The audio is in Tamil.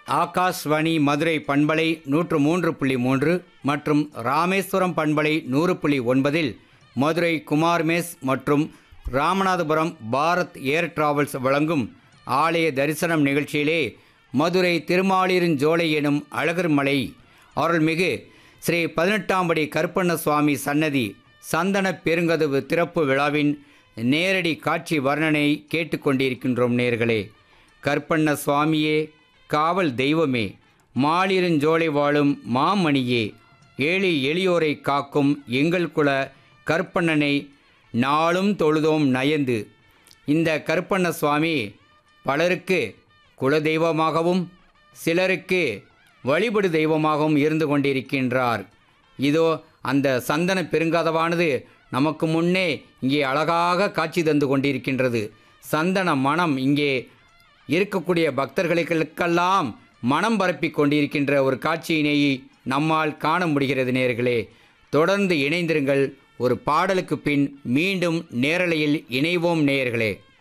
ஆகாஷ்வாணி மதுரை பண்பலை நூற்று மூன்று புள்ளி மூன்று மற்றும் ராமேஸ்வரம் பண்பலை நூறு புள்ளி ஒன்பதில் மதுரை குமார் மேஸ் மற்றும் ராமநாதபுரம் பாரத் ஏர் டிராவல்ஸ் வழங்கும் ஆலய தரிசனம் நிகழ்ச்சியிலே மதுரை திருமாலிருஞ்சோலை எனும் அழகர் மலை அருள்மிகு ஸ்ரீ பதினெட்டாம்படி கருப்பண்ண சுவாமி சன்னதி சந்தன பெருங்கதவு திறப்பு விழாவின் நேரடி காட்சி வர்ணனை கேட்டுக்கொண்டிருக்கின்றோம் நேர்களே கற்பண்ண சுவாமியே காவல் தெய்வமே மாலிருஞ்சோலை வாழும் மாமணியே ஏழி எளியோரை காக்கும் எங்கள் குல கற்பண்ணனை நாளும் தொழுதோம் நயந்து இந்த கருப்பண்ண சுவாமி பலருக்கு குலதெய்வமாகவும் சிலருக்கு வழிபடு தெய்வமாகவும் இருந்து கொண்டிருக்கின்றார் இதோ அந்த சந்தன பெருங்கதவானது நமக்கு முன்னே இங்கே அழகாக காட்சி தந்து கொண்டிருக்கின்றது சந்தன மனம் இங்கே இருக்கக்கூடிய பக்தர்களுக்கெல்லாம் மனம் பரப்பி கொண்டிருக்கின்ற ஒரு காட்சியினை நம்மால் காண முடிகிறது நேர்களே தொடர்ந்து இணைந்திருங்கள் ஒரு பாடலுக்கு பின் மீண்டும் நேரலையில் இணைவோம் நேயர்களே